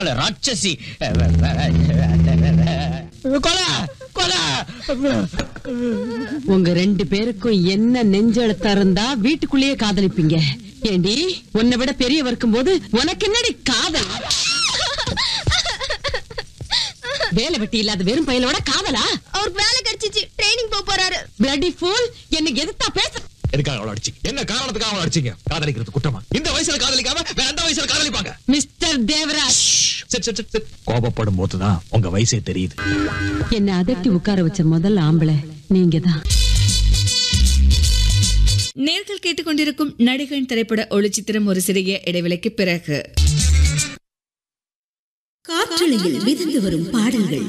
ராட்சசி கொலை கொலை உங்க ரெண்டு பேருக்கும் என்ன நெஞ்செழுத்தா இருந்தா வீட்டுக்குள்ளேயே காதலிப்பீங்க ஏண்டி உன்னை விட பெரிய இருக்கும்போது உனக்கு என்னடி காதல் வேலை வெட்டி இல்லாத வெறும் பையலோட காதலா அவருக்கு வேலை கிடைச்சிச்சு ட்ரைனிங் போக போறாரு பிளடி ஃபூல் என்ன எதிர்த்தா பேச எதுக்காக அவளை அடிச்சீங்க என்ன காரணத்துக்காக அவளை அடிச்சீங்க காதலிக்கிறது குற்றமா இந்த வயசுல காதலிக்காம வேற எந்த வயசுல காதலிப்பாங்க மிஸ்டர் தேவராஜ் சரி, சரி, சரி, சரி. கோபப்படும் போதுதான் உங்க வயசே தெரியுது என்ன அதட்டி உட்கார வச்ச முதல் ஆம்பளை நீங்க தான் நேர்கள் கேட்டுக்கொண்டிருக்கும் நடிகன் திரைப்பட ஒளிச்சித்திரம் ஒரு சிறிய இடைவெளிக்கு பிறகு காற்றலையில் மிதந்து வரும் பாடல்கள்